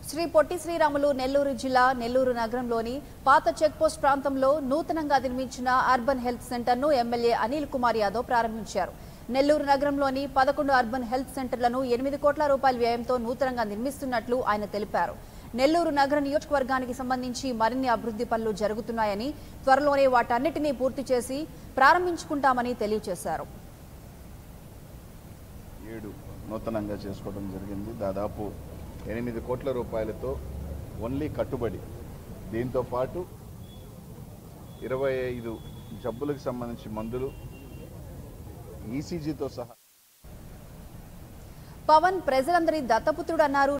శ్రీ పొట్టి శ్రీరాములు నెల్లూరు జిల్లా నెల్లూరు నగరంలోని పాత చెక్పోస్ట్ ప్రాంతంలో నూతనంగా నిర్మించిన అర్బన్ హెల్త్ సెంటర్ను ఎమ్మెల్యే అనిల్ కుమార్ యాదవ్ ప్రారంభించారు నెల్లూరు నగరంలోని పదకొండు అర్బన్ హెల్త్ సెంటర్లను ఎనిమిది కోట్ల రూపాయల వ్యయంతో నూతనంగా నిర్మిస్తున్నట్లు ఆయన తెలిపారు నెల్లూరు నగర నియోజకవర్గానికి సంబంధించి మరిన్ని అభివృద్ధి పనులు జరుగుతున్నాయని త్వరలోనే వాటన్నిటినీ పూర్తి చేసి ప్రారంభించుకుంటామని తెలియజేశారు ఏడు నూతనంగా చేసుకోవడం జరిగింది దాదాపు ఎనిమిది కోట్ల రూపాయలతో ఓన్లీ కట్టుబడి దీంతో పాటు ఇరవై ఐదు జబ్బులకు సంబంధించి మందులు ఈసీజీతో సహా పవన్ ప్రజలందరి దత్తపుత్రుడన్నారు